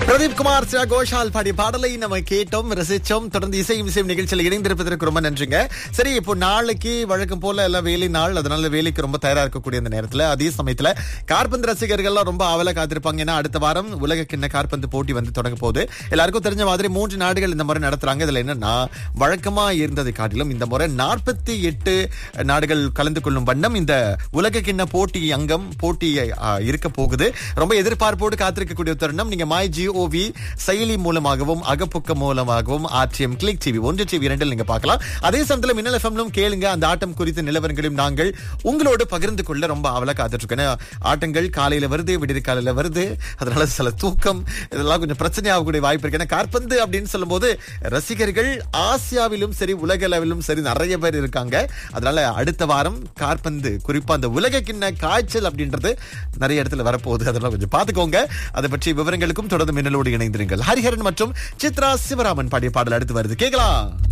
பிரதீப் குமார் சிரா கோஷால் பாடிய பாடலை நம்ம கேட்டோம் ரசிச்சோம் தொடர்ந்து இசையும் இசையும் நிகழ்ச்சியில் இணைந்திருப்பதற்கு ரொம்ப நன்றிங்க சரி இப்போ நாளைக்கு வழக்கம் போல எல்லாம் வேலை நாள் அதனால வேலைக்கு ரொம்ப தயாரா இருக்கக்கூடிய அந்த நேரத்துல அதே சமயத்துல கார்பந்து ரசிகர்கள்லாம் ரொம்ப ஆவலா காத்திருப்பாங்க ஏன்னா அடுத்த வாரம் உலக கிண்ண கார்பந்து போட்டி வந்து தொடங்க போகுது எல்லாருக்கும் தெரிஞ்ச மாதிரி மூன்று நாடுகள் இந்த முறை நடத்துறாங்க இதுல என்னன்னா வழக்கமா இருந்ததை காட்டிலும் இந்த முறை நாற்பத்தி எட்டு நாடுகள் கலந்து கொள்ளும் வண்ணம் இந்த உலக கிண்ண போட்டி அங்கம் போட்டி ஆ, இருக்க போகுது ரொம்ப எதிர்பார்ப்போடு காத்திருக்கக்கூடிய தருணம் நீங்க மை ஜிஓவி செயலி மூலமாகவும் அகப்புக்கம் மூலமாகவும் ஆர்டிஎம் கிளிக் டிவி ஒன்று டிவி இரண்டில் நீங்க பார்க்கலாம் அதே சமயத்துல மின்னல் எஃப்எம்லும் கேளுங்க அந்த ஆட்டம் குறித்த நிலவரங்களையும் நாங்கள் உங்களோடு பகிர்ந்து கொள்ள ரொம்ப அவல காத்துட்டு இருக்கோம் ஏன்னா, ஆட்டங்கள் காலையில வருது விடிய காலையில வருது அதனால சில தூக்கம் இதெல்லாம் கொஞ்சம் பிரச்சனை ஆகக்கூடிய வாய்ப்பு இருக்கு ஏன்னா காற்பந்து அப்படின்னு சொல்லும்போது ரசிகர்கள் ஆசியாவிலும் சரி உலக அளவிலும் சரி நிறைய பேர் இருக்காங்க அதனால அடுத்த வாரம் காற்பந்து குறிப்பா அந்த உலக கிண்ண காய்ச்சல் அப்படின்றது நிறைய இடத்துல வரப்போகுது அதெல்லாம் கொஞ்சம் பாத்துக்கோங்க அதை பற்றி விவரங்களுக்கும் தொடர்ந்து மின்னலோடு இணைந்திருங்கள் ஹரிஹரன் மற்றும் சித்ரா சிவராமன் பாடிய பாடல் அடுத்து வருது கேட்கலாம்